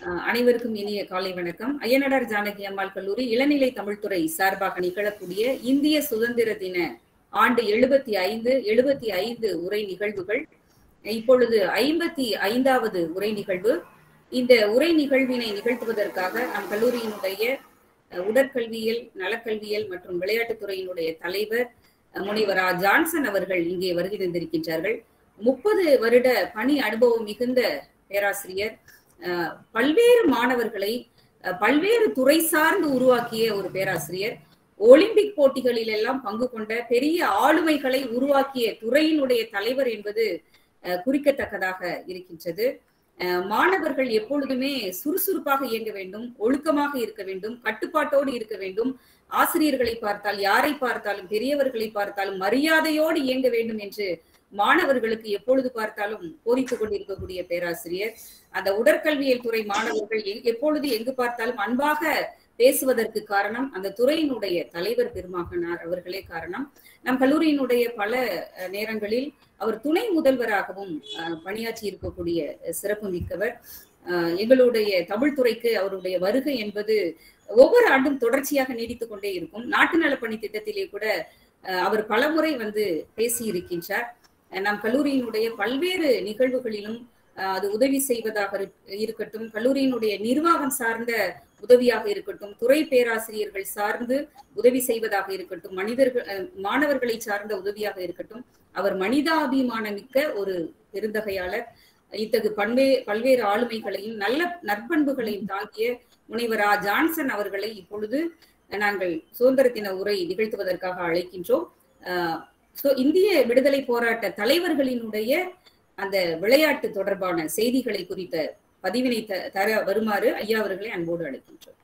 அஹ் அனைவருக்கும் இனிய காலை வணக்கம் ஐயனடார் ஜானகி அம்மாள் கல்லூரி இளநிலை தமிழ்துறை சார்பாக நிகழக்கூடிய இந்திய சுதந்திர தின ஆண்டு எழுபத்தி ஐந்து எழுபத்தி ஐந்து உரை நிகழ்வுகள் இப்பொழுது ஐம்பத்தி ஐந்தாவது உரை நிகழ்வு இந்த உரை நிகழ்வினை நிகழ்த்துவதற்காக நம் கல்லூரியினுடைய அஹ், உடற்கல்வியல் நலக்கல்வியல் மற்றும் விளையாட்டுத்துறையினுடைய தலைவர் அஹ், முனைவர் ஆ ஜான்சன் அவர்கள் இங்கே வருகை தந்திருக்கின்றார்கள் முப்பது வருட பணி அனுபவம் மிகுந்த பேராசிரியர் அஹ், பல்வேறு மாணவர்களை அஹ், பல்வேறு துறை சார்ந்து உருவாக்கிய ஒரு பேராசிரியர் ஒலிம்பிக் போட்டிகளில் எல்லாம் பங்கு கொண்ட பெரிய ஆளுமைகளை உருவாக்கிய துறையினுடைய தலைவர் என்பது அஹ், குறிக்கத்தக்கதாக இருக்கின்றது அஹ், மாணவர்கள் எப்பொழுதுமே சுறுசுறுப்பாக இயங்க வேண்டும் ஒழுக்கமாக இருக்க வேண்டும் கட்டுப்பாட்டோடு இருக்க வேண்டும் ஆசிரியர்களை பார்த்தால் யாரை பார்த்தாலும் பெரியவர்களை பார்த்தாலும் மரியாதையோடு இயங்க வேண்டும் என்று மாணவர்களுக்கு எப்பொழுது பார்த்தாலும் போதித்துக் கொண்டிருக்கக்கூடிய பேராசிரியர் அந்த உடற்கல்வியல் துறை மாணவர்கள் எ- எப்பொழுது எங்கு பார்த்தாலும் அன்பாக பேசுவதற்கு காரணம் அந்த துறையினுடைய தலைவர் பெருமாகனார் அவர்களே காரணம் நம் கல்லூரியினுடைய பல அஹ், நேரங்களில் அவர் துணை முதல்வராகவும் அஹ், பணியாற்றி இருக்கக்கூடிய அஹ், சிறப்பு மிக்கவர் அஹ், எங்களுடைய தமிழ் துறைக்கு அவருடைய வருகை என்பது ஒவ்வொரு ஆண்டும் தொடர்ச்சியாக நீடித்துக் கொண்டே இருக்கும் நாட்டு நலப்பணி திட்டத்திலே கூட அஹ், அவர் பலமுறை வந்து பேசி இருக்கின்றார் அஹ், நம் கல்லூரியினுடைய பல்வேறு நிகழ்வுகளிலும் அஹ், அது உதவி செய்வதாக இருக்- இருக்கட்டும் கல்லூரியினுடைய நிர்வாகம் சார்ந்த உதவியாக இருக்கட்டும் துறை பேராசிரியர்கள் சார்ந்து உதவி செய்வதாக இருக்கட்டும் மனிதர்கள் அஹ், மாணவர்களை சார்ந்த உதவியாக இருக்கட்டும் அவர் மனிதாபிமானமிக்க ஒரு பெருந்தகையாளர் இத்தகு பல்வே பல்வேறு ஆளுமைகளையும் நல்ல நற்பண்புகளையும் தாங்கிய முனைவர் ஆ ஜான்சன் அவர்களை இப்பொழுது நாங்கள் சுதந்திர தின உரை நிகழ்த்துவதற்காக அழைக்கின்றோம் அஹ், சோ- இந்திய விடுதலை போராட்ட தலைவர்களினுடைய அந்த விளையாட்டு தொடர்பான செய்திகளை குறித்த பதிவினை த- தர வருமாறு ஐயா அவர்களை அன்போடு அழைக்கின்றோம்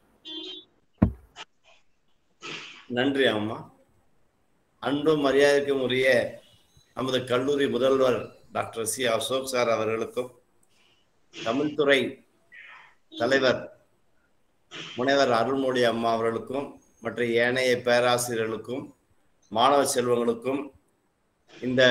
நன்றி அம்மா அன்பும் மரியாதைக்கும் உரிய நமது கல்லூரி முதல்வர் டாக்டர் சி அசோக் சார் அவர்களுக்கும் தமிழ்துறை தலைவர் முனைவர் அருள்மொழி அம்மா அவர்களுக்கும் மற்ற ஏனைய பேராசிரியர்களுக்கும் மாணவ செல்வங்களுக்கும் இந்த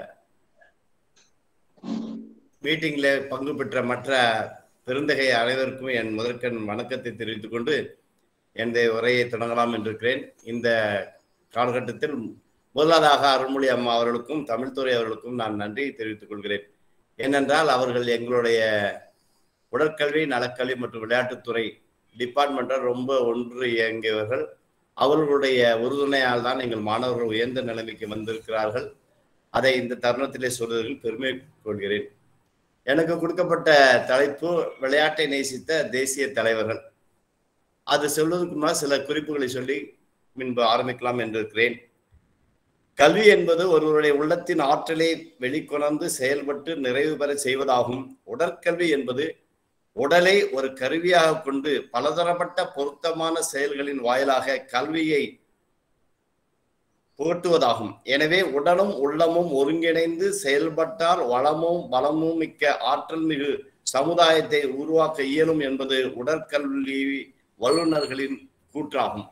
மீட்டிங்கில் பங்கு பெற்ற மற்ற பெருந்தகை அனைவருக்கும் என் முதற்கண் வணக்கத்தை தெரிவித்துக் கொண்டு என்னுடைய உரையை தொடங்கலாம் என்றிருக்கிறேன் இந்த காலகட்டத்தில் முதலாவதாக அருள்மொழி அம்மா அவர்களுக்கும் தமிழ்துறை அவர்களுக்கும் நான் நன்றியை தெரிவித்துக் கொள்கிறேன் ஏனென்றால் அவர்கள் எங்களுடைய உடற்கல்வி நலக்கல்வி மற்றும் விளையாட்டுத்துறை டிபார்ட்மெண்ட்டை ரொம்ப ஒன்று இயங்கியவர்கள் அவர்களுடைய உறுதுணையால் தான் எங்கள் மாணவர்கள் உயர்ந்த நிலைமைக்கு வந்திருக்கிறார்கள் அதை இந்த தருணத்திலே சொல்வதில் பெருமை கொள்கிறேன் எனக்கு கொடுக்கப்பட்ட தலைப்பு விளையாட்டை நேசித்த தேசிய தலைவர்கள் அது சொல்வதற்கு முன்னால் சில குறிப்புகளை சொல்லி முன்பு ஆரம்பிக்கலாம் என்றிருக்கிறேன் கல்வி என்பது ஒருவருடைய உள்ளத்தின் ஆற்றலை வெளிக்கொணர்ந்து செயல்பட்டு நிறைவு பெற செய்வதாகும் உடற்கல்வி என்பது உடலை ஒரு கருவியாக கொண்டு பலதரப்பட்ட பொருத்தமான செயல்களின் வாயிலாக கல்வியை புகட்டுவதாகும் எனவே உடலும் உள்ளமும் ஒருங்கிணைந்து செயல்பட்டால் வளமும் பலமும் மிக்க ஆற்றல் மிகு சமுதாயத்தை உருவாக்க இயலும் என்பது உடற்கல்வி வல்லுநர்களின் கூற்றாகும்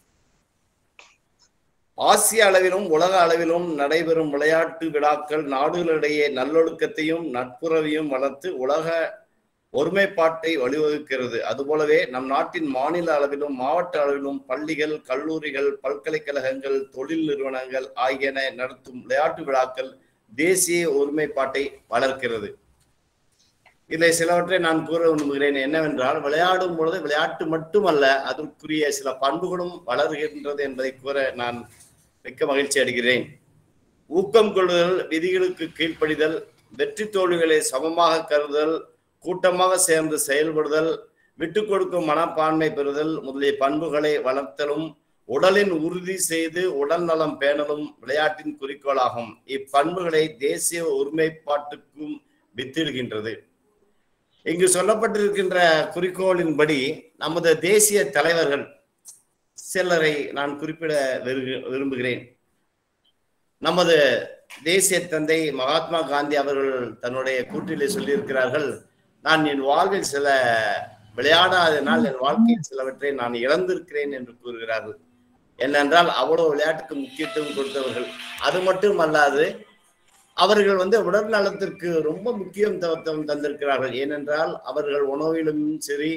ஆசிய அளவிலும் உலக அளவிலும் நடைபெறும் விளையாட்டு விழாக்கள் நாடுகளிடையே நல்லொழுக்கத்தையும் நட்புறவையும் வளர்த்து உலக ஒருமைப்பாட்டை வழிவகுக்கிறது அதுபோலவே நம் நாட்டின் மாநில அளவிலும் மாவட்ட அளவிலும் பள்ளிகள் கல்லூரிகள் பல்கலைக்கழகங்கள் தொழில் நிறுவனங்கள் ஆகியன நடத்தும் விளையாட்டு விழாக்கள் தேசிய ஒருமைப்பாட்டை வளர்க்கிறது இதில் சிலவற்றை நான் கூற விரும்புகிறேன் என்னவென்றால் விளையாடும் பொழுது விளையாட்டு மட்டுமல்ல அதற்குரிய சில பண்புகளும் வளர்கின்றது என்பதை கூற நான் மிக்க மகிழ்ச்சி அடைகிறேன் ஊக்கம் கொள்ளுதல் விதிகளுக்கு கீழ்ப்படிதல் வெற்றி தோல்விகளை சமமாக கருதல் கூட்டமாக சேர்ந்து செயல்படுதல் விட்டு கொடுக்கும் மனப்பான்மை பெறுதல் முதலிய பண்புகளை வளர்த்தலும் உடலின் உறுதி செய்து உடல் நலம் பேணலும் விளையாட்டின் குறிக்கோளாகும் இப்பண்புகளை தேசிய ஒருமைப்பாட்டுக்கும் வித்திடுகின்றது இங்கு சொல்லப்பட்டிருக்கின்ற குறிக்கோளின்படி நமது தேசிய தலைவர்கள் சிலரை நான் குறிப்பிட விரு- விரும்புகிறேன் நமது தேசிய தந்தை மகாத்மா காந்தி அவர்கள் தன்னுடைய கூற்றிலே சொல்லியிருக்கிறார்கள் நான் என் வாழ்வில் சில விளையாடாதனால் என் வாழ்க்கையில் சிலவற்றை நான் இழந்திருக்கிறேன் என்று கூறுகிறார்கள் என்னென்றால் அவ்வளவு விளையாட்டுக்கு முக்கியத்துவம் கொடுத்தவர்கள் அது மட்டும் அல்லாது அவர்கள் வந்து உடல் நலத்திற்கு ரொம்ப முக்கியத்துவம் தந்திருக்கிறார்கள் ஏனென்றால் அவர்கள் உணவிலும் சரி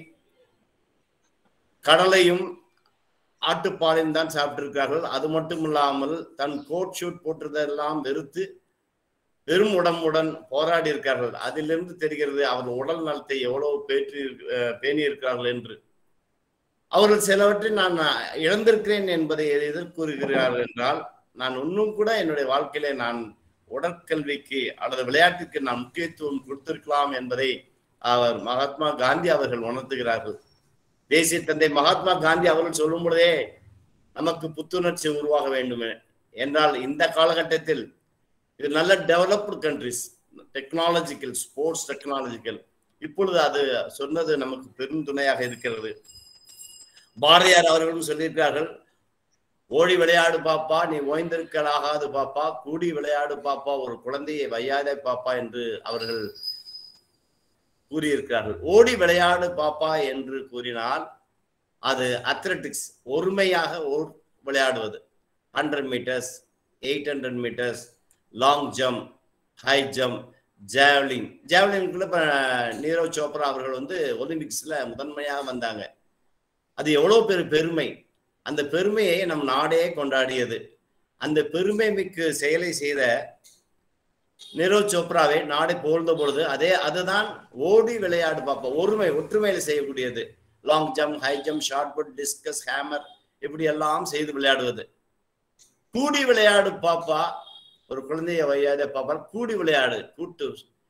கடலையும் ஆட்டுப்பாலையும் தான் சாப்பிட்டிருக்கிறார்கள் அது மட்டும் இல்லாமல் தன் கோட் ஷூட் போட்டதெல்லாம் வெறுத்து பெரும் உடம்புடன் போராடி இருக்கிறார்கள் அதிலிருந்து தெரிகிறது அவர் உடல் நலத்தை எவ்வளவு பேற்றி பேணி இருக்கிறார்கள் என்று அவர்கள் சிலவற்றை நான் இழந்திருக்கிறேன் என்பதை எதிர் கூறுகிறார்கள் என்றால் நான் இன்னும் கூட என்னுடைய வாழ்க்கையில நான் உடற்கல்விக்கு அல்லது விளையாட்டுக்கு நான் முக்கியத்துவம் கொடுத்திருக்கலாம் என்பதை அவர் மகாத்மா காந்தி அவர்கள் உணர்த்துகிறார்கள் தேசிய தந்தை மகாத்மா காந்தி அவர்கள் சொல்லும் பொழுதே நமக்கு புத்துணர்ச்சி உருவாக வேண்டும் என்றால் இந்த காலகட்டத்தில் இது நல்ல developed countries technological sports technological இப்பொழுது அது சொன்னது நமக்கு பெரும் துணையாக இருக்கிறது பாரதியார் அவர்களும் சொல்லியிருக்கிறார்கள் ஓடி விளையாடு பாப்பா நீ ஓய்ந்திருக்கலாகாது பாப்பா கூடி விளையாடு பாப்பா ஒரு குழந்தையை வையாதே பாப்பா என்று அவர்கள் கூறியிருக்கிறார்கள் ஓடி விளையாடு பாப்பா என்று கூறினால் அது அத்லட்டிக்ஸ் ஒருமையாக ஓர் விளையாடுவது hundred metres eight hundred metres long jump high jump javelin ஜாவ்லின்குள்ள இப்போ நீரவ் சோப்ரா அவர்கள் வந்து ஒலிம்பிக்ஸில் முதன்மையாக வந்தாங்க அது எவ்வளோ பெரு பெருமை அந்த பெருமையை நம் நாடே கொண்டாடியது அந்த பெருமை மிக்கு செயலை செய்த நீரவ் சோப்ராவை நாடை புகழ்ந்த பொழுது அதே அதுதான் ஓடி விளையாடு பார்ப்போம் ஒருமை ஒற்றுமையில செய்யக்கூடியது long jump high jump shot put discus hammer இப்படி எல்லாம் செய்து விளையாடுவது கூடி விளையாடு பாப்பா ஒரு குழந்தைய வையாத பாப்பா கூடி விளையாடு கூட்டு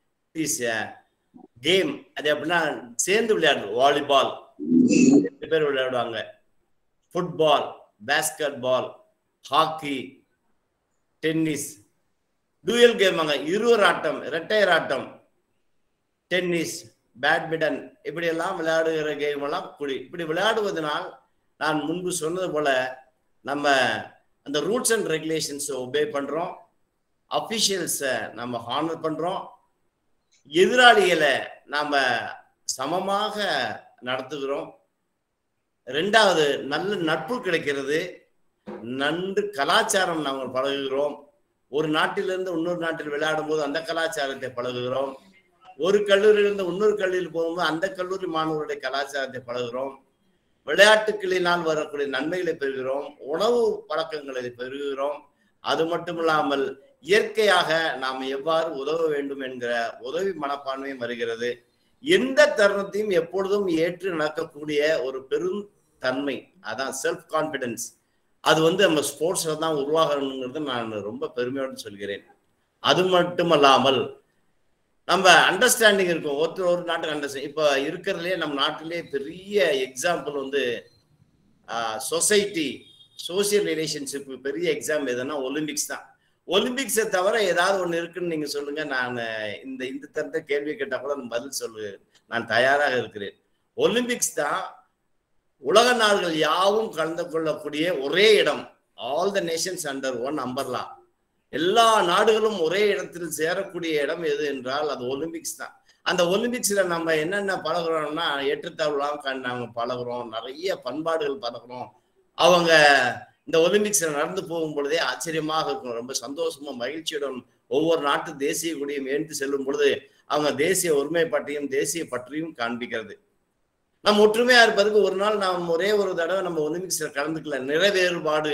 கேம் அது அப்படின்னா சேர்ந்து விளையாடு வாலிபால் ரெண்டு பேர் விளையாடுவாங்க football basketball hockey tennis dual கேமாங்க இருவர் ஆட்டம் இரட்டையர் ஆட்டம் டென்னிஸ் பேட்மிண்டன் இப்படி எல்லாம் விளையாடுகிற கேம் எல்லாம் குடி இப்படி விளையாடுவதனால் நான் முன்பு சொன்னது போல நம்ம அந்த ரூல்ஸ் அண்ட் ரெகுலேஷன்ஸை ஒபே பண்றோம் அஃபிஷியல்ஸை நம்ம ஹானர் பண்றோம் எதிராளிகளை நாம சமமாக நடத்துகிறோம் ரெண்டாவது நல்ல நட்பு கிடைக்கிறது நன்று கலாச்சாரம் நாங்கள் பழகுகிறோம் ஒரு நாட்டிலிருந்து இன்னொரு நாட்டில் விளையாடும் போது அந்த கலாச்சாரத்தை பழகுகிறோம் ஒரு கல்லூரியிலிருந்து இன்னொரு கல்லூரியில் போகும்போது அந்த கல்லூரி மாணவர்களுடைய கலாச்சாரத்தை பழகுகிறோம் விளையாட்டுகளினால் வரக்கூடிய நன்மைகளை பெறுகிறோம் உணவு பழக்கங்களை பெறுகிறோம் அது மட்டும் இல்லாமல் இயற்கையாக நாம் எவ்வாறு உதவ வேண்டும் என்கிற உதவி மனப்பான்மையும் வருகிறது எந்த தருணத்தையும் எப்பொழுதும் ஏற்று நடக்கக்கூடிய ஒரு பெரும் தன்மை அதான் செல்ஃப் கான்பிடன்ஸ் அது வந்து நம்ம ஸ்போர்ட்ஸ்ல தான் உருவாகணுங்கிறது நான் ரொம்ப பெருமையோடு சொல்கிறேன் அது மட்டுமல்லாமல் நம்ம அண்டர்ஸ்டாண்டிங் இருக்கும் ஒருத்தர் ஒரு நாட்டுக்கு அண்டர்ஸ்டாண்ட் இப்போ இருக்கிறதுலே நம்ம நாட்டிலே பெரிய எக்ஸாம்பிள் வந்து சொசைட்டி சோசியல் ரிலேஷன்ஷிப் பெரிய எக்ஸாம் எதுனா ஒலிம்பிக்ஸ் தான் ஒலிம்பிக்ஸை தவிர ஏதாவது ஒன்று இருக்குன்னு நீங்க சொல்லுங்க நான் இந்த இந்த தரத்த கேள்வி கேட்டால் கூட பதில் சொல்லு நான் தயாராக இருக்கிறேன் ஒலிம்பிக்ஸ் தான் உலக நாடுகள் யாவும் கலந்து கொள்ளக்கூடிய ஒரே இடம் all the nations under one umbrella எல்லா நாடுகளும் ஒரே இடத்தில் சேரக்கூடிய இடம் எது என்றால் அது ஒலிம்பிக்ஸ் தான் அந்த ஒலிம்பிக்ஸ்ல நம்ம என்னென்ன பழகுறோம்னா ஏற்றத்தாழ்வுலாம் நாங்க பழகுறோம் நிறைய பண்பாடுகள் பழகுறோம் அவங்க இந்த ஒலிம்பிக்ஸ்ல நடந்து போகும் பொழுதே ஆச்சரியமாக இருக்கும் ரொம்ப சந்தோஷமா மகிழ்ச்சியுடன் ஒவ்வொரு நாட்டு தேசிய கொடியும் ஏந்து செல்லும் பொழுது அவங்க தேசிய ஒருமைப்பாட்டையும் தேசிய பற்றியும் காண்பிக்கிறது நம்ம ஒற்றுமையா இருப்பதற்கு ஒரு நாள் நாம் ஒரே ஒரு தடவை நம்ம ஒலிம்பிக்ஸ்ல கலந்துக்கல நிறைவேறுபாடு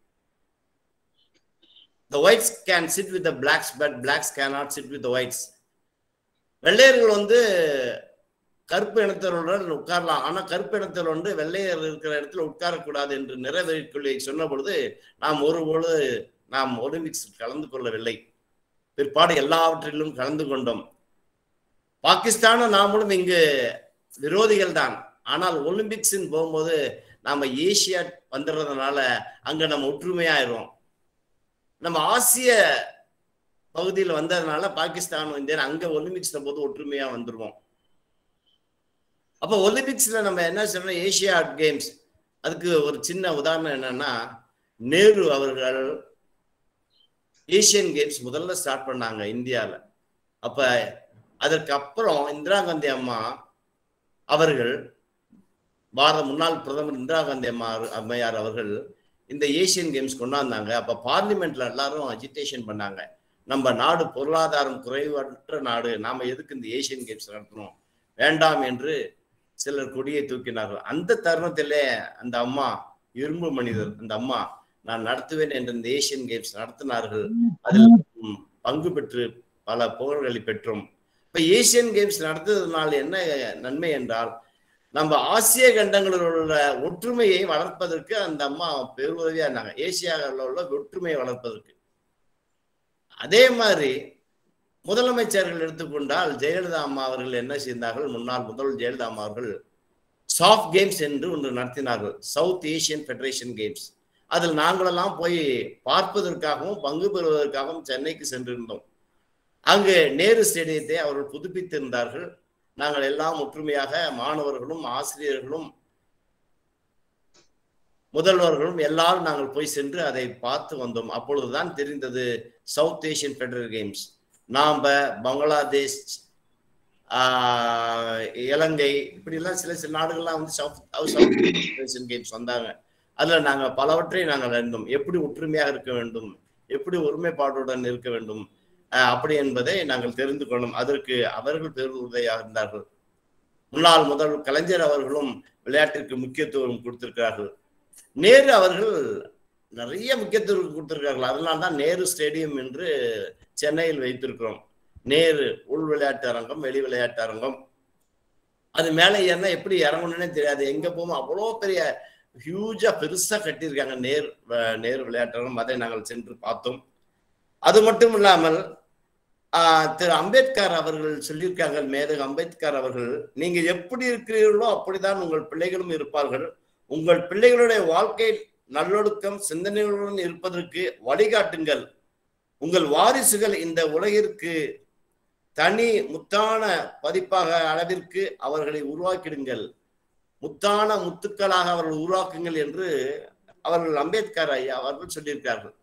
The whites can sit with the blacks, but blacks cannot sit with the whites. வெள்ளையர்கள் வந்து கருப்பு இனத்தவருடன் உட்காரலாம் ஆனா கருப்பு இனத்தவர் வந்து வெள்ளையர் இருக்கிற இடத்துல உட்காரக்கூடாது என்று நிறைவேறிக்கொள்ளை சொன்ன பொழுது நாம் ஒரு பொழுது நாம் ஒலிம்பிக்ஸ் கலந்து கொள்ளவில்லை பிற்பாடு எல்லாவற்றிலும் கலந்து கொண்டோம் பாகிஸ்தானும் நாமளும் இங்கு விரோதிகள் தான் ஆனால் ஒலிம்பிக்ஸ்ன்னு போகும்போது நாம ஏசியா வந்துடுறதுனால அங்க நம்ம ஒற்றுமையாயிரும் நம்ம ஆசிய பகுதியில் வந்ததுனால பாகிஸ்தான் இந்தியா அங்க ஒலிம்பிக்ஸ்ல போது ஒற்றுமையா வந்துருவோம் அப்போ ஒலிம்பிக்ஸ்ல நம்ம என்ன சொல்றோம் ஏசியா கேம்ஸ் அதுக்கு ஒரு சின்ன உதாரணம் என்னன்னா நேரு அவர்கள் ஏசியன் கேம்ஸ் முதல்ல ஸ்டார்ட் பண்ணாங்க இந்தியாவில் அப்ப அதற்கு அப்புறம் இந்திரா காந்தி அம்மா அவர்கள் பாரத முன்னாள் பிரதமர் இந்திரா காந்தி அம்மா அம்மையார் அவர்கள் இந்த ஏசியன் கேம்ஸ் கொண்டாந்தாங்க அப்ப பார்லிமெண்ட்ல எல்லாரும் அஜிடேஷன் பண்ணாங்க நம்ம நாடு பொருளாதாரம் குறைவற்ற நாடு நாம எதுக்கு இந்த ஏசியன் கேம்ஸ் நடத்தணும் வேண்டாம் என்று சிலர் கொடியை தூக்கினார்கள் அந்த தருணத்திலே அந்த அம்மா இரும்பு மனிதர் அந்த அம்மா நான் நடத்துவேன் என்று இந்த ஏசியன் கேம்ஸ் நடத்தினார்கள் அதில் ம், பங்கு பெற்று பல புகழ்களை பெற்றோம் இப்ப ஏசியன் கேம்ஸ் நடத்துவதனால் என்ன நன்மை என்றால் நம்ம ஆசிய கண்டங்களில் உள்ள ஒற்றுமையை வளர்ப்பதற்கு அந்த அம்மா பெருதவியா இருந்தாங்க ஏசியாவில் உள்ள ஒற்றுமையை வளர்ப்பதற்கு அதே மாதிரி முதலமைச்சர்கள் எடுத்துக்கொண்டால் ஜெயலலிதா அம்மா அவர்கள் என்ன செய்தார்கள் முன்னாள் முதல் ஜெயலலிதா அம்மா அவர்கள் சாஃப்ட் கேம்ஸ் என்று ஒன்று நடத்தினார்கள் சவுத் ஏசியன் ஃபெடரேஷன் கேம்ஸ் அதில் நாங்களெல்லாம் போய் பார்ப்பதற்காகவும் பங்கு பெறுவதற்காகவும் சென்னைக்கு சென்றிருந்தோம் அங்கு நேரு ஸ்டேடியத்தை அவர்கள் புதுப்பித்திருந்தார்கள் நாங்கள் எல்லாம் ஒற்றுமையாக மாணவர்களும் ஆசிரியர்களும் முதல்வர்களும் எல்லாரும் நாங்கள் போய் சென்று அதை பார்த்து வந்தோம் அப்பொழுதுதான் தெரிந்தது சவுத் ஏசியன் ஃபெடரல் கேம்ஸ் நாம பங்களாதேஷ் ஆஹ், இலங்கை இப்படிலாம் சில சில நாடுகள்லாம் வந்து சவுத் சவுத் ஏசியன் கேம்ஸ் வந்தாங்க அதுல நாங்க பலவற்றை நாங்கள் அறிந்தோம் எப்படி ஒற்றுமையாக இருக்க வேண்டும் எப்படி ஒருமைப்பாட்டுடன் இருக்க வேண்டும் ஆஹ், அப்படி என்பதை நாங்கள் தெரிந்து கொள்ளும் அதற்கு அவர்கள் பெருவுதவியாக இருந்தார்கள் முன்னாள் முதல் கலைஞர் அவர்களும் விளையாட்டிற்கு முக்கியத்துவம் கொடுத்திருக்கிறார்கள் நேரு அவர்கள் நிறைய முக்கியத்துவம் கொடுத்திருக்கார்கள் அதனால தான் நேரு ஸ்டேடியம் என்று சென்னையில் வைத்திருக்கிறோம் நேரு உள் விளையாட்டு அரங்கம் வெளி விளையாட்டு அரங்கம் அது மேலே ஏறினா எப்படி இறங்கணும்னே தெரியாது எங்க போவோம் அவ்வளோ பெரிய ஹியூஜா பெருசா கட்டியிருக்காங்க நேர் வ- நேரு விளையாட்டு அரங்கம் அதை நாங்கள் சென்று பார்த்தோம் அது மட்டும் இல்லாமல் ஆஹ், திரு அம்பேத்கர் அவர்கள் சொல்லியிருக்காங்க மேதகு அம்பேத்கர் அவர்கள் நீங்க எப்படி இருக்கிறீர்களோ அப்படிதான் உங்கள் பிள்ளைகளும் இருப்பார்கள் உங்கள் பிள்ளைகளுடைய வாழ்க்கை நல்லொழுக்கம் சிந்தனைகளுடன் இருப்பதற்கு வழிகாட்டுங்கள் உங்கள் வாரிசுகள் இந்த உலகிற்கு தனி முத்தான பதிப்பாக அளவிற்கு அவர்களை உருவாக்கிடுங்கள் முத்தான முத்துக்களாக அவர்கள் உருவாக்குங்கள் என்று அவர்கள் அம்பேத்கர் ஐயா அவர்கள் சொல்லியிருக்கார்கள்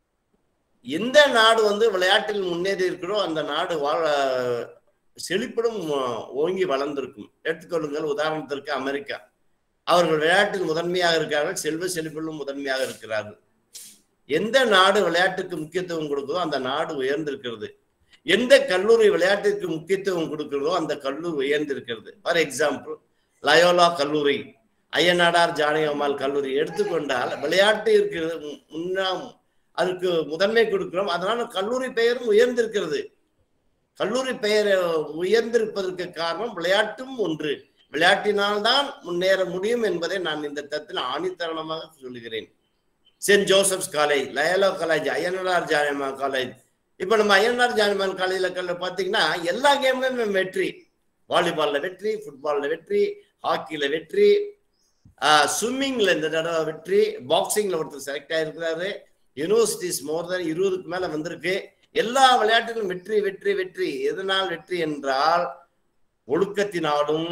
எந்த நாடு வந்து விளையாட்டில் முன்னேறி இருக்கிறோ அந்த நாடு வாழ செழிப்பிடும் ஓங்கி வளர்ந்திருக்கும் எடுத்துக்கொள்ளுங்கள் உதாரணத்திற்கு அமெரிக்கா அவர்கள் விளையாட்டில் முதன்மையாக இருக்கிறார்கள் செல்வ செழிப்பிலும் முதன்மையாக இருக்கிறார்கள் எந்த நாடு விளையாட்டுக்கு முக்கியத்துவம் கொடுக்குதோ அந்த நாடு உயர்ந்திருக்கிறது எந்த கல்லூரி விளையாட்டிற்கு முக்கியத்துவம் கொடுக்கிறதோ அந்த கல்லூரி உயர்ந்திருக்கிறது ஃபார் எக்ஸாம்பிள் லயோலா கல்லூரி ஐயனாடார் ஜானகம்மாள் கல்லூரி எடுத்துக்கொண்டால் விளையாட்டு இருக்கிறது மு- முன்னா அதுக்கு முதன்மை கொடுக்கிறோம் அதனால கல்லூரி பெயரும் உயர்ந்திருக்கிறது கல்லூரி பெயர் உயர்ந்திருப்பதற்கு காரணம் விளையாட்டும் ஒன்று விளையாட்டினால்தான் முன்னேற முடியும் என்பதை நான் இந்த தத்தில் ஆணித்தரணமாக சொல்லுகிறேன் saint Joseph's college Loyola college Ayyanar ஜானமா காலேஜ் இப்ப நம்ம ஐயனார் ஜானமான் காலேஜ்ல பாத்தீங்கன்னா எல்லா கேம்லயும் வெற்றி வாலிபால்ல வெற்றி ஃபுட்பால்ல வெற்றி ஹாக்கில வெற்றி ஸ்விம்மிங்ல இந்த தடவை வெற்றி பாக்ஸிங்ல ஒருத்தர் செலக்ட் ஆயிருக்கிறாரு யூனிவர்சிட்டிஸ் மோர் தென் இருபதுக்கு மேல வந்திருக்கு எல்லா விளையாட்டிலும் வெற்றி வெற்றி வெற்றி எதனால் வெற்றி என்றால் ஒழுக்கத்தினாலும்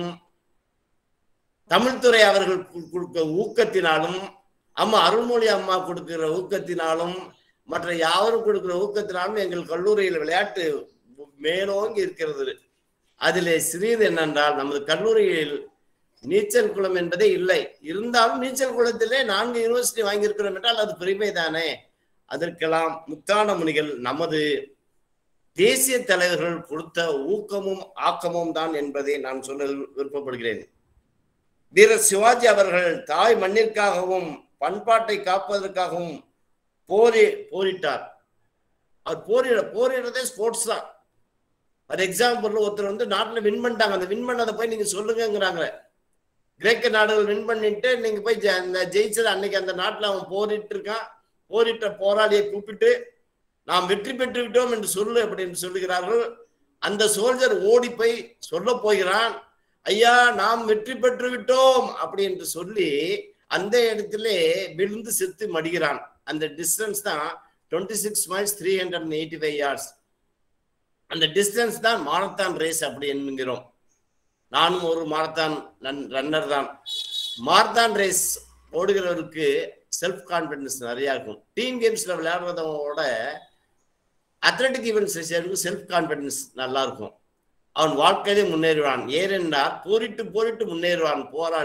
தமிழ்துறை அவர்கள் கு- கொடுக்க ஊக்கத்தினாலும் அம்மா அருள்மொழி அம்மா கொடுக்கிற ஊக்கத்தினாலும் மற்ற யாவரும் கொடுக்கிற ஊக்கத்தினாலும் எங்கள் கல்லூரியில் விளையாட்டு மேலோங்கி இருக்கிறது அதிலே சிறியது என்னென்றால் நமது கல்லூரியில் நீச்சல் குளம் என்பதே இல்லை இருந்தாலும் நீச்சல் குளத்திலே நான்கு யூனிவர்சிட்டி வாங்கியிருக்கிறோம் என்றால் அது பெருமை தானே அதற்கெல்லாம் முத்தான முனிகள் நமது தேசிய தலைவர்கள் கொடுத்த ஊக்கமும் ஆக்கமும் தான் என்பதை நான் சொல்ல விருப்பப்படுகிறேன் வீரர் சிவாஜி அவர்கள் தாய் மண்ணிற்காகவும் பண்பாட்டை காப்பதற்காகவும் போரி போரிட்டார் அவர் போரிட போரிடுறதே ஸ்போர்ட்ஸ் தான் ஃபார் எக்ஸாம்பிள் ஒருத்தர் வந்து நாட்டில் வின் பண்ணிட்டாங்க அந்த வின் பண்ணதை போய் நீங்க சொல்லுங்கங்கிறாங்க கிரேக்க நாடுகள் வின் பண்ணிட்டு நீங்க போய் ஜெ- அந்த ஜெயிச்சது அன்னைக்கு அந்த நாட்டில் அவன் போரிட்டு இருக்கான் போரிட்ட போராளியை கூப்பிட்டு நாம் வெற்றி பெற்று விட்டோம் என்று சொல்லு அப்படின்னு சொல்லுகிறார்கள் அந்த சோல்ஜர் ஓடி போய் சொல்ல போகிறான் ஐயா நாம் வெற்றி பெற்று விட்டோம் அப்படி என்று சொல்லி அந்த இடத்திலே விழுந்து செத்து மடிகிறான் அந்த டிஸ்டன்ஸ் தான் twenty six miles three hundred eighty five yards அந்த டிஸ்டன்ஸ் தான் மாரத்தான் ரேஸ் அப்படி என்கிறோம் நானும் ஒரு மாரத்தான் ரன்னர் தான் மாரத்தான் ரேஸ் ஓடுகிறவருக்கு செல்ஃப் கான்பிடன்ஸ் நிறைய இருக்கும் டீம் கேம்ஸ்ல விளையாடுறதோட அத்லட்டிக் ஈவெண்ட்ஸ் செய்யறதுக்கு செல்ஃப் கான்பிடன்ஸ் நல்லா இருக்கும் அவன் வாழ்க்கையிலே முன்னேறுவான் ஏனென்றால் போரிட்டு போரிட்டு முன்னேறுவான் போராளி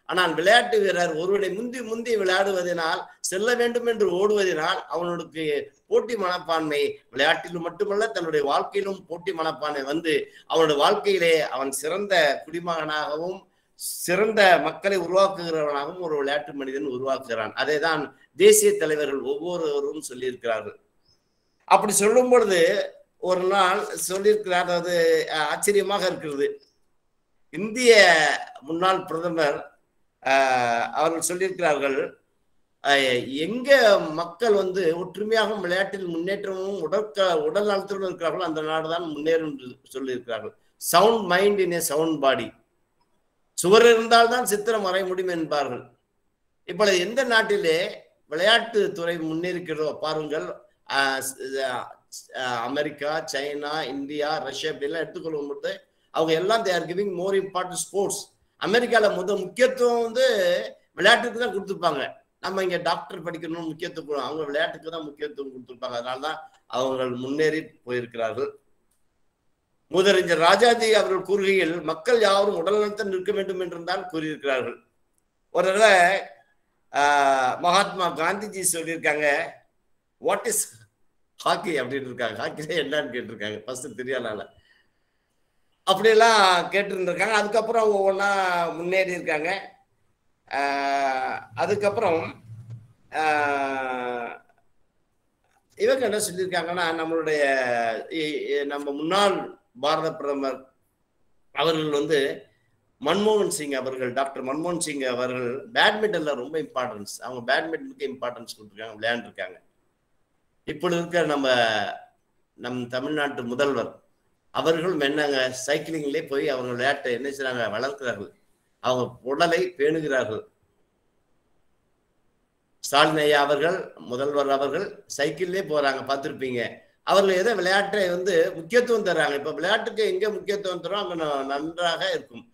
ஆனால் விளையாட்டு வீரர் ஒருவனை முந்தி முந்தி விளையாடுவதனால் செல்ல வேண்டும் என்று ஓடுவதனால் அவனுக்கு போட்டி மனப்பான்மை விளையாட்டிலும் மட்டுமல்ல தன்னுடைய வாழ்க்கையிலும் போட்டி மனப்பான்மை வந்து அவனுடைய வாழ்க்கையிலே அவன் சிறந்த குடிமகனாகவும் சிறந்த மக்களை உருவாக்குகிறவனாகவும் ஒரு விளையாட்டு மனிதன் உருவாக்குகிறான் அதை தான் தேசிய தலைவர்கள் ஒவ்வொருவரும் சொல்லியிருக்கிறார்கள் அப்படி சொல்லும் பொழுது ஒரு நாள் சொல்லியிருக்கிறார் அது ஆச்சரியமாக இருக்கிறது இந்திய முன்னாள் பிரதமர் அவர்கள் சொல்லியிருக்கிறார்கள் எங்க மக்கள் வந்து ஒற்றுமையாக விளையாட்டில் முன்னேற்றமும் உடற்க உடல் நலத்துடன் இருக்கிறார்களோ அந்த நாடுதான் முன்னேறும் என்று சொல்லியிருக்கிறார்கள் sound mind in a sound body சுவர் இருந்தால்தான் சித்திரம் வரைய முடியும் என்பார்கள் இப்பொழுது எந்த நாட்டிலே விளையாட்டு துறை முன்னேறிக்கிறதோ பாருங்கள் அமெரிக்கா சைனா இந்தியா ரஷ்யா இப்படிலாம் எடுத்துக்கொள்ளும் பொழுது அவங்க எல்லாம் they're giving more important sports அமெரிக்காவில் முத முக்கியத்துவம் வந்து விளையாட்டுக்கு தான் கொடுத்துருப்பாங்க நம்ம இங்க டாக்டர் படிக்கணும் முக்கியத்துவம் அவங்க விளையாட்டுக்கு தான் முக்கியத்துவம் கொடுத்துருப்பாங்க அதனால தான் அவங்க முன்னேறி போயிருக்கிறார்கள் முதலமைச்சர் ராஜாஜி அவர்கள் கூறுகையில் மக்கள் யாரும் உடல் நலத்தில் நிற்க வேண்டும் என்றுதான் கூறியிருக்கிறார்கள் ஒரு தடவை மகாத்மா காந்திஜி சொல்லியிருக்காங்க வாட் இஸ் ஹாக்கி அப்படின்னு இருக்காங்க ஹாக்கிலே என்னன்னு கேட்டிருக்காங்க ஃபர்ஸ்ட் தெரியாதனால அப்படியெல்லாம் கேட்டுருந்துருக்காங்க அதுக்கப்புறம் ஒவ்வொன்றா முன்னேறி இருக்காங்க அதுக்கப்புறம் இவங்க என்ன சொல்லியிருக்காங்கன்னா நம்மளுடைய நம்ம முன்னாள் பாரத பிரதமர் அவர்கள் வந்து மன்மோகன் சிங் அவர்கள் டாக்டர் மன்மோகன் சிங் அவர்கள் பேட்மிண்டன்ல ரொம்ப இம்பார்ட்டன்ஸ் அவங்க பேட்மிண்டனுக்கு இம்பார்ட்டன்ஸ் கொடுத்துருக்காங்க விளையாண்டுருக்காங்க இப்பொழுது இருக்க நம்ம நம் தமிழ்நாட்டு முதல்வர் அவர்கள் என்னங்க சைக்கிளிங்லேயே போய் அவங்க விளையாட்டை என்ன செய்றாங்க வளர்க்கிறார்கள் அவங்க உடலை பேணுகிறார்கள் ஸ்டாலின் ஐயா அவர்கள் முதல்வர் அவர்கள் சைக்கிள்லே போறாங்க பார்த்துருப்பீங்க அவர்கள் எதை விளையாட்டை வந்து முக்கியத்துவம் தர்றாங்க இப்ப விளையாட்டுக்கு எங்க முக்கியத்துவம் தரோம் அங்க நன்றாக இருக்கும்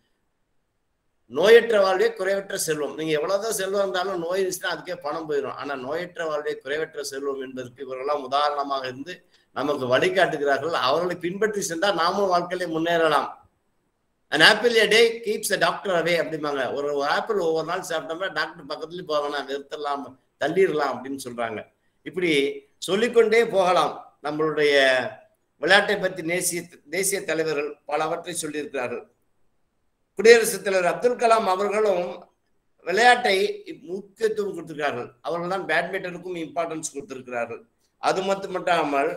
நோயற்ற வாழ்வே குறைவற்ற செல்வம் நீங்க எவ்வளவுதான் செல்வம் இருந்தாலும் நோய் இருந்துச்சுன்னா அதுக்கே பணம் போயிடும் ஆனா நோயற்ற வாழ்வே குறைவற்ற செல்வம் என்பதற்கு இவர்களெல்லாம் உதாரணமாக இருந்து நமக்கு வழிகாட்டுகிறார்கள் அவர்களை பின்பற்றி சென்றால் நாமும் வாழ்க்கையில முன்னேறலாம் and apple a day keeps a doctor away அப்படிம்பாங்க ஒரு ஆப்பிள் ஒவ்வொரு நாள் சாப்பிட்டோம்னா டாக்டர் பக்கத்துலயே போகலாம் நிறுத்தலாம் தள்ளிடலாம் அப்படின்னு சொல்றாங்க இப்படி சொல்லிக்கொண்டே போகலாம் நம்மளுடைய விளையாட்டை பற்றி தேசிய தேசிய தலைவர்கள் பலவற்றை சொல்லியிருக்கிறார்கள் குடியரசுத் தலைவர் அப்துல் கலாம் அவர்களும் விளையாட்டை முக்கியத்துவம் கொடுத்திருக்கிறார்கள் அவர்கள் தான் பேட்மிண்டனுக்கும் இம்பார்ட்டன்ஸ் கொடுத்திருக்கிறார்கள் அது மட்டும் மட்டும்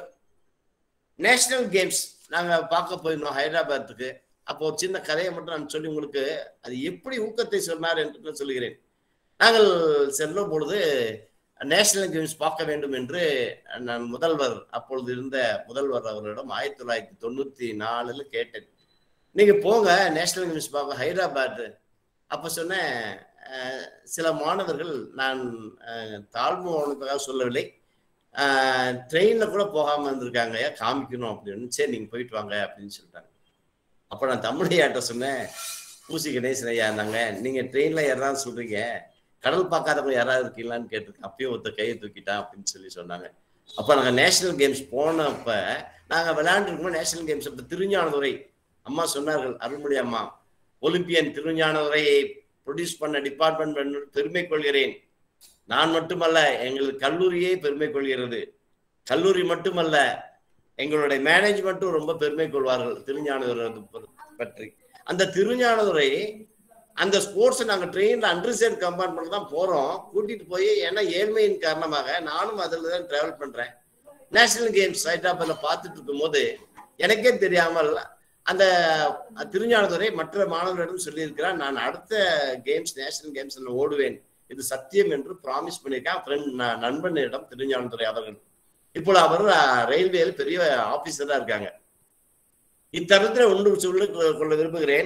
நேஷனல் கேம்ஸ் நாங்க பார்க்க போயிருந்தோம் ஹைதராபாத்துக்கு அப்போ ஒரு சின்ன கதையை மட்டும் நான் சொல்லி உங்களுக்கு அது எப்படி ஊக்கத்தை சொன்னார் என்று நான் சொல்லுகிறேன் நாங்கள் செல்லும் பொழுது நேஷனல் கேம்ஸ் பார்க்க வேண்டும் என்று நான் முதல்வர் அப்பொழுது இருந்த முதல்வர் அவர்களிடம் ஆயிரத்தி தொள்ளாயிரத்தி தொண்ணூத்தி நாலுல கேட்டேன் நீங்க போங்க நேஷனல் கேம்ஸ் பார்க்க ஹைதராபாத் அப்ப சொன்னேன் சில மாணவர்கள் நான் தாழ்வு சொல்லவில்லை ட்ரெயின்ல கூட போகாம இருந்திருக்காங்க காமிக்கணும் அப்படின்னு சரி நீங்க போயிட்டு வாங்க அப்படின்னு சொல்லிட்டாங்க அப்ப நான் தமிழையாட்ட சொன்னேன் பூசி கணேசன் ஐயா இருந்தாங்க நீங்க ட்ரெயின்ல யாராவது சொல்றீங்க கடல் பார்க்காதவங்க யாராவது இருக்கீங்களான்னு கேட்டிருக்கேன் அப்பயும் ஒருத்த கையை தூக்கிட்டான் அப்படின்னு சொல்லி சொன்னாங்க அப்ப நாங்க நேஷனல் கேம்ஸ் போனப்ப நாங்க விளையாண்டுருக்கோம் நேஷனல் கேம்ஸ் அப்ப திருஞானதுரை அம்மா சொன்னார்கள் அருள்மொழி அம்மா ஒலிம்பியன் திருஞானதுரையை ப்ரொடியூஸ் பண்ண டிபார்ட்மெண்ட் பெருமை கொள்கிறேன் நான் மட்டுமல்ல எங்கள் கல்லூரியே பெருமை கொள்கிறது கல்லூரி மட்டுமல்ல எங்களுடைய மேனேஜ்மெண்ட்டும் ரொம்ப பெருமை கொள்வார்கள் திருஞானதுரை பற்றி அந்த திருஞானதுரை அந்த ஸ்போர்ட்ஸ் நாங்க ட்ரெயின்ல அண்டர்சைட் கம்பார்ட்மெண்ட் தான் போறோம் கூட்டிட்டு போய் ஏன்னா ஏழ்மையின் காரணமாக நானும் அதில் தான் டிராவல் பண்றேன் நேஷனல் கேம்ஸ் ஹைதராபாத்ல பார்த்துட்டு இருக்கும் போது எனக்கே தெரியாமல் அந்த திருஞானதுரை மற்ற மாணவர்களிடம் சொல்லியிருக்கிறார் நான் அடுத்த கேம்ஸ் நேஷனல் கேம்ஸ் ஓடுவேன் இது சத்தியம் என்று ப்ராமிஸ் பண்ணியிருக்கேன் ஃப்ரெண்ட் நண்பனிடம் திருஞானதுரை அவர்கள் இப்போ அவர் ரயில்வேல பெரிய ஆபீசரா இருக்காங்க இத்தருணத்தில் ஒன்று சொல்ல கொள்ள விரும்புகிறேன்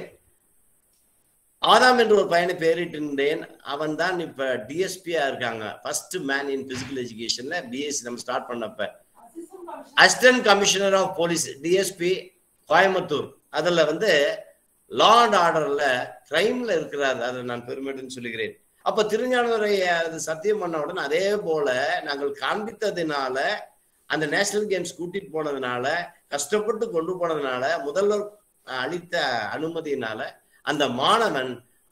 ஆதாம் என்று ஒரு பையனை பேரிட்டிருந்தேன் அவன் தான் இப்ப டிஎஸ்பியா இருக்காங்க ஃபர்ஸ்ட் மேன் இன் பிசிக்கல் எஜுகேஷன்ல பிஎஸ்சி நம்ம ஸ்டார்ட் பண்ணப்ப assistant commissioner of police DSP Coimbatore அதுல வந்து லா அண்ட் ஆர்டர்ல கிரைம்ல இருக்கிறார் அதை நான் பெருமையுடன் சொல்லுகிறேன் அப்ப திருஞானவரை அது சத்தியம் பண்ண உடனே அதே போல நாங்கள் காண்பித்ததுனால அந்த நேஷனல் கேம்ஸ் கூட்டிட்டு போனதுனால கஷ்டப்பட்டு கொண்டு போனதுனால முதல்வர் அளித்த அனுமதியினால அந்த மாணவன்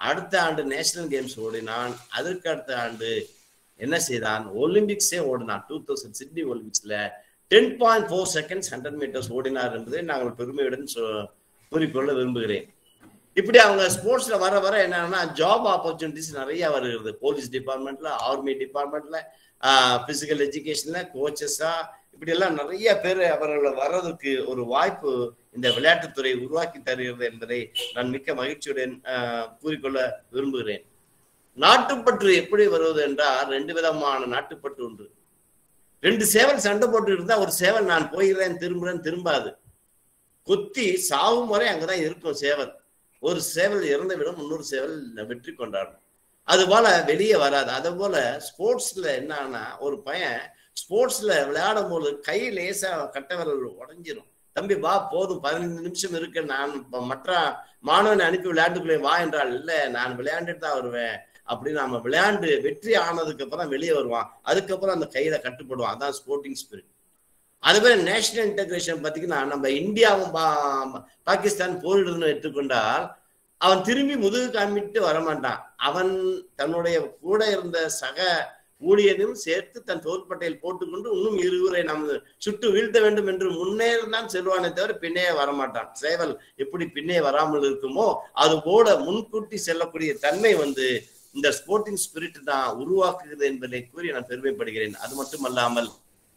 அடுத்த ஆண்டு நேஷனல் கேம்ஸ் ஓடினான் அதற்கு அடுத்த ஆண்டு என்ன செய்தான் ஒலிம்பிக்ஸே ஓடினான் டூ தௌசண்ட் சிட்னி ஒலிம்பிக்ஸ்ல ten point four seconds hundred metres ஓடினார் என்பதை நாங்கள் பெருமையுடன் கூறிக்கொள்ள விரும்புகிறேன் இப்படி அவங்க ஸ்போர்ட்ஸ்ல வர வர என்னன்னா ஜாப் ஆப்பர்ச்சுனிட்டிஸ் நிறைய வருகிறது போலீஸ் டிபார்ட்மெண்ட்ல ஆர்மி டிபார்ட்மெண்ட்ல பிசிக்கல் எஜுகேஷன்ல கோச்சஸா இப்படி எல்லாம் நிறைய பேர் அவர்கள் வர்றதுக்கு ஒரு வாய்ப்பு இந்த விளையாட்டுத்துறை உருவாக்கி தருகிறது என்பதை நான் மிக்க மகிழ்ச்சியுடன் கூறிக்கொள்ள விரும்புகிறேன் நாட்டுப்பற்று எப்படி வருவது என்றால் ரெண்டு விதமான நாட்டுப்பற்று உண்டு ரெண்டு சேவல் சண்டை போட்டு இருந்தா ஒரு சேவல் நான் போகிறேன் திரும்புறேன் திரும்பாது கொத்தி சாவும் வரை அங்கதான் இருக்கும் சேவல் ஒரு சேவல் இறந்து விடும் இன்னொரு சேவல் வெற்றி கொண்டாடும் அது போல வெளியே வராது அது போல ஸ்போர்ட்ஸ்ல என்னன்னா ஒரு பையன் ஸ்போர்ட்ஸ்ல விளையாடும் போது கை லேசா கட்ட விரல் உடஞ்சிரும் தம்பி வா போதும் பதினைந்து நிமிஷம் இருக்கு நான் மற்ற மாணவனை அனுப்பி விளையாட்டுக்குள்ளே வா என்றால் இல்ல நான் விளையாண்டுட்டு தான் வருவேன் அப்படின்னு நம்ம விளையாண்டு வெற்றி ஆனதுக்கு அப்புறம் வெளியே வருவான் அதுக்கப்புறம் அந்த கையில கட்டுப்படுவான் அதான் ஸ்போர்ட்டிங் ஸ்பிரிட் அதுவே நேஷனல் இன்டகிரேஷன் பார்த்தீங்கன்னா நம்ம இந்தியாவும் பாகிஸ்தான் போரிடுன்னு எடுத்துக்கொண்டால் அவன் திரும்பி முதுகு காமிட்டு வரமாட்டான் அவன் தன்னுடைய கூட இருந்த சக ஊழியரையும் சேர்த்து தன் தோள்பட்டையில் போட்டுக்கொண்டு இன்னும் இருவரை நம்ம சுட்டு வீழ்த்த வேண்டும் என்று முன்னேறிதான் செல்வானே தவிர பின்னே வரமாட்டான் சேவல் எப்படி பின்னே வராமல் இருக்குமோ அது போல முன்கூட்டி செல்லக்கூடிய தன்மை வந்து இந்த ஸ்போர்ட்டிங் ஸ்பிரிட் தான் உருவாக்குகிறது என்பதை கூறி நான் பெருமைப்படுகிறேன் அது மட்டுமல்லாமல்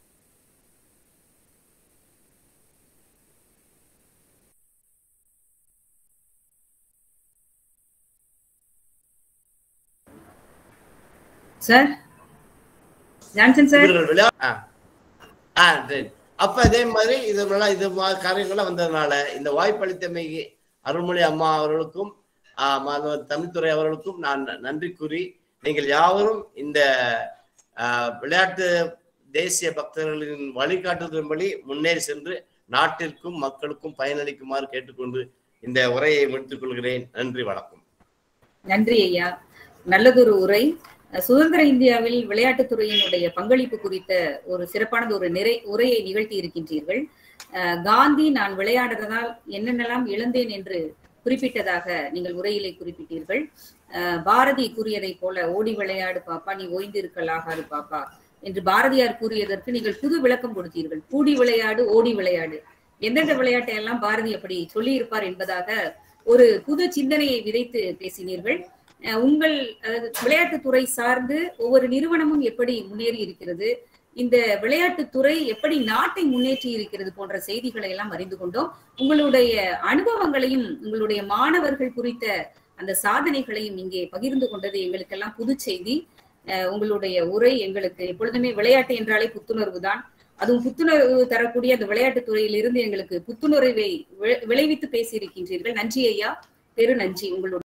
சார் ஜான்சன் சார் அப்ப அதே மாதிரி இதெல்லாம் இது காரியங்கள்லாம் வந்ததுனால இந்த வாய்ப்பளித்தமைக்கு அருள்மொழி அம்மா அவர்களுக்கும் தமிழ்துறை அவர்களுக்கும் நான் நன்றி கூறி நீங்கள் யாவரும் இந்த விளையாட்டு தேசிய பக்தர்களின் வழிகாட்டுதலின்படி முன்னேறி சென்று நாட்டிற்கும் மக்களுக்கும் பயனளிக்குமாறு கேட்டுக்கொண்டு இந்த உரையை முடித்துக் கொள்கிறேன் நன்றி வணக்கம் நன்றி ஐயா நல்லதொரு உரை சுதந்திர இந்தியாவில் விளையாட்டுத்துறையினுடைய பங்களிப்பு குறித்த ஒரு சிறப்பானது ஒரு நிறை உரையை நிகழ்த்தி இருக்கின்றீர்கள் காந்தி நான் விளையாடுறதால் என்னென்னலாம் இழந்தேன் என்று குறிப்பிட்டதாக நீங்கள் உரையிலே குறிப்பிட்டீர்கள் பாரதி கூறியதை போல ஓடி விளையாடு பாப்பா நீ ஓய்ந்து இருக்கலாகாது பாப்பா என்று பாரதியார் கூறியதற்கு நீங்கள் புது விளக்கம் கொடுத்தீர்கள் கூடி விளையாடு ஓடி விளையாடு எந்தெந்த விளையாட்டை எல்லாம் பாரதி அப்படி சொல்லி இருப்பார் என்பதாக ஒரு புது சிந்தனையை விதைத்து பேசினீர்கள் உங்கள் விளையாட்டுத்துறை சார்ந்து ஒவ்வொரு நிறுவனமும் எப்படி முன்னேறி இருக்கிறது இந்த விளையாட்டுத்துறை எப்படி நாட்டை முன்னேற்றி இருக்கிறது போன்ற செய்திகளை எல்லாம் அறிந்து கொண்டோம் உங்களுடைய அனுபவங்களையும் உங்களுடைய மாணவர்கள் குறித்த அந்த சாதனைகளையும் இங்கே பகிர்ந்து கொண்டது எங்களுக்கெல்லாம் புது செய்தி உங்களுடைய உரை எங்களுக்கு எப்பொழுதுமே விளையாட்டு என்றாலே புத்துணர்வு தான் அதுவும் புத்துணர்வு தரக்கூடிய அந்த விளையாட்டுத் துறையில் இருந்து எங்களுக்கு புத்துணர்வை விளைவித்து பேசியிருக்கின்றீர்கள் நன்றி ஐயா பெரு நன்றி உங்களுடைய